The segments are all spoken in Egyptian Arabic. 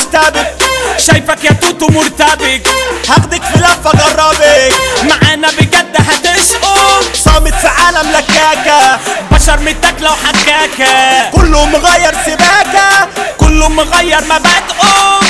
مرتبك شايفك يا توتو مرتبك هاخدك في لفة جربك معانا بجد هتشقم صامت في عالم لكاكة بشر متاكلة وحكاكة كله مغير سباكة كله مغير مبادئه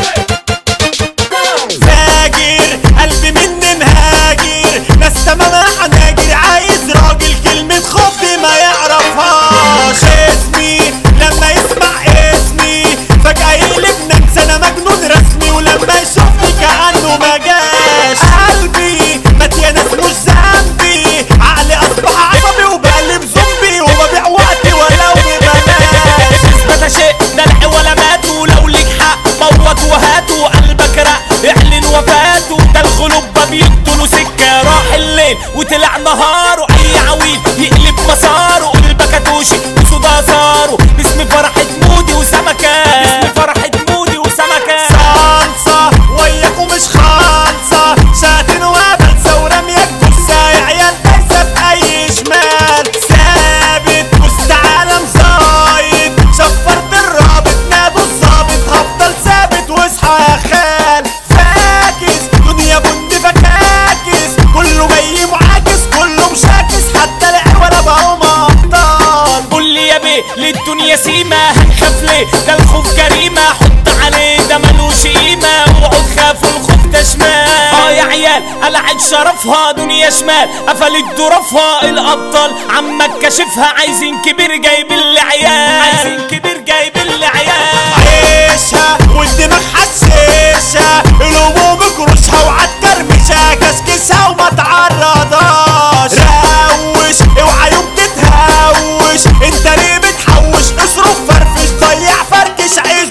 فاجر قلبي مني مهاجر ناس تمامها حناجر عايز راجل كلمة خف ما يعرفهاش اسمي لما يسمع اسمي فجأة يقلب نكسة انا مجنون رسمي ولما يشوفني كأنه ما جاش قلبي مات يا ناس مش ذنبي عقلي اصبح عصبي وبقلب زومبي وببيع وقتي ولو ببلاش اثبت شيء دلع ولا مات ولو ليك حق موت وهاتوا قلبك رق اعلن وفاته ده الغلوب بيقتلوا سكه راح الليل وطلع نهاره اي عويل يقلب مساره قلبك هتوشي وسودا صاره باسم فرحة مودي وسمكة باسم فرحة مودي وسمكة صلصة وياكم مش خالصة شاتين وبنسى ورميك بوسة يا عيال دايسة بأي شمال ثابت وسط عالم زايد شفرت الرابط نادوا الظابط هفضل ثابت واصحى يا خال فاكس دنيا بند فكاكس كله جاي معاكس كله مشاكس حتى العوالة بقوا أبطال قول لي يا بيه للدنيا سيمة هنخاف ليه ده الخوف جريمة حط عليه ده ملوش قيمة اوعوا تخافوا الخوف ده شمال اه يا عيال قلعت شرفها دنيا شمال قفلت ظروفها الابطال عمك كشفها عايزين كبير جايب اللي عيال عايزين كبير جايب اللي عيال عيشها والدماغ حسيشها الهموم كروشها وعالترمشها كسكسها وما تعرضهاش روش اوعى يوم تتهوش انت ليه بتحوش اصرف فرفش ضيع فركش عيش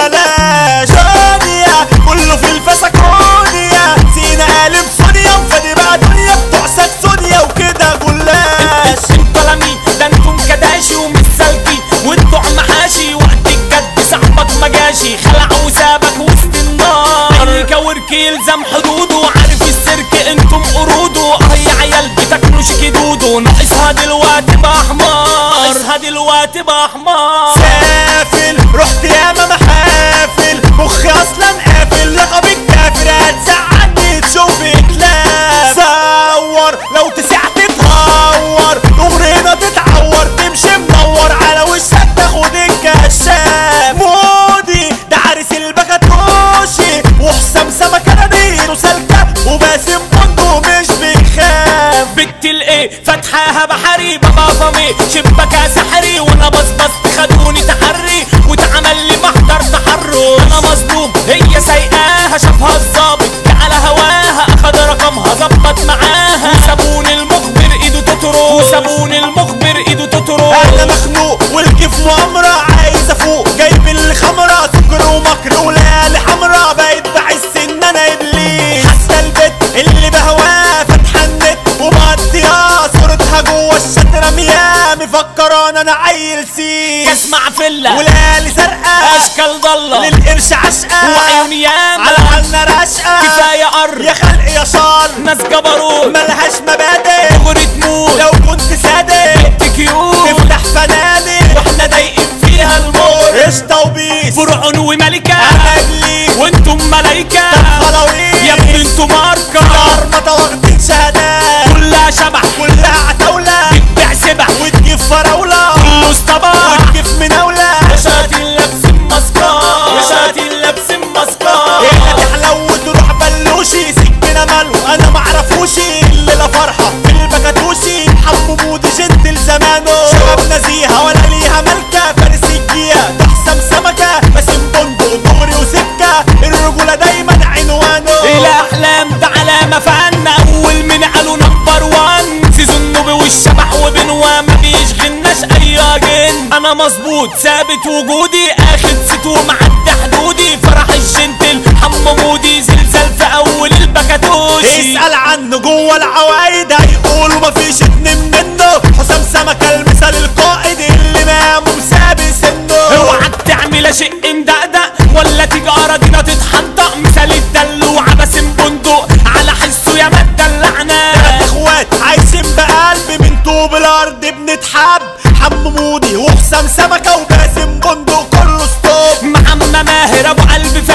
ببلاش دنيا كله في الفسكونيا سينا قالب سونيا وفادي بقى دنيا بتوع سكسونيا وكده جلاش انتوا لمين ده انتم كداشي ومش سالكين وانتوا عم حاشي وقت الجد صاحبك ما جاشي خلع وسابك وسط النار اي كورك يلزم حدوده عارف السيرك انتم قروده اه يا عيال بتاكلوا شكدوده ناقصها دلوقتي بأحمر ناقصها دلوقتي بأحمر سافل رحت ياما محافل مخي اصلا قافل لقب الكافر هتزعلني تشوف كلاب صور لو تسعت تهور دغرينا تتعور تمشي منور على وشك تاخد الكشاف مودي ده عريس البكاتوشي وحسام سمكة ناديله سالكة وباسم بندو مش بيخاف بنت الايه فتحاها بحري بابا فمي شبكة سحري وانا بصبصت خدوني تحري واتعمل لي محضر تحرش انا مظلوم هي سايقاها شافها الظابط على هواها اخد رقمها ظبط معاها وسابون المخبر ايده تطرش وسابون المخبر ايده انا تطرش مخنوق والكيف مؤامرة عايز افوق جايب اللي خمرة سكر ومكر وليالي حمرا بقيت بحس ان انا ابليس حتى البت اللي بهواه فاتحة النت ومقضيها صورتها جوه الشات رمياه مفكران انا عيل سيس اسمع فله وليالي سرقة اشكال ضله للقرش عشقة وعيون ياما على حالنا رشقة كفايه قر يا خلق يا شر ناس جبروت ملهاش مبادئ دغري تموت لو كنت صادق تكيوت تفتح فنادق واحنا ضايقين فيها الموت قشطة وبيس فرعون وملكة انا ابليس وانتم ملايكة خلاويص يا ابني انتوا ماركة مرمطة واخدين شهادات كلها شبح كلها عتاولة بتبيع سبح وتجيب فراولة كله اصطباح وتجيب مناولة يا شاطين لابسين ماسكات يا شاطين لابسين ماسكات هنا تحلو وتروح بلوشي سكينة ماله انا معرفوش اللي لا فرحة في البكاتوشي حمو مودي جد لزمانه شباب نزيهة ولا ليها ملكة فارس الجية تحسم سمكة باسم بندق دغري وسكة الرجولة دايما عنوانه الاحلام ده علامة فن اول من قالوا نمبر وان سيزون نوبي والشبح وبنوا ما بيشغلناش اي جن انا مظبوط ثابت وجودي اخد ست ومعدي حدودي فرح الجنتل حمو مودي زلزال في اول البكاتوشي اسأل عنه جوه العوايد هيقولوا مفيش اتنين منه حسام سمكة المثال القائد اللي نام وساب سنه اوعك تعمل شيء مدقدق ولا تجارة دينا تتحدق مثال الدلوعة باسم بندق على حسه يا ما تدلعنا تلات اخوات عايشين بقلب من طوب الارض بنتحب حمو مودي وحسام سمكة وباسم بندق كله ستوب محمد ماهر ابو قلب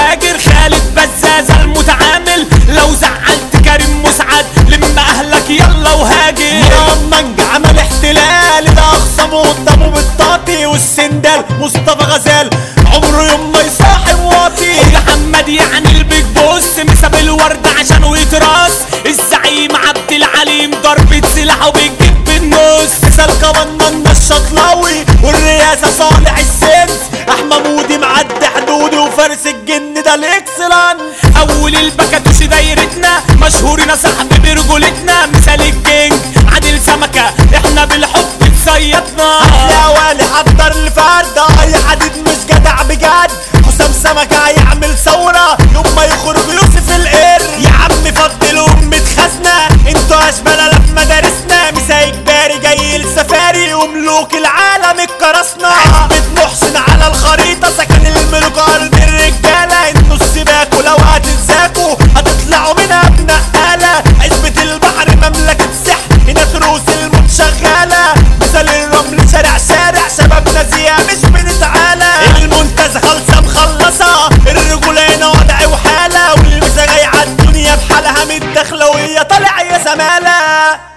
مصطفى غزال عمره يوم ما يصاحب واطي محمد يعني البيج بوس مساب الورد عشانه يتراس الزعيم عبد العليم ضربة سلاح وبيجيب بالنص مثال كمان الشطلاوي والرئاسة صالح السنس احمى مودي معدي حدودي وفارس الجن ده الاكسلان اول البكاتوش دايرتنا مشهورين صاحبي برجولتنا مثال الكينج عادل سمكة احنا بالحب تصيطنا يا والي حضر الفرد اي حديد مش جدع بجد حسام سمكة هيعمل ثورة يوم ما يخرج يوسف القر يا عم فضل أمة خزنة انتوا اشبال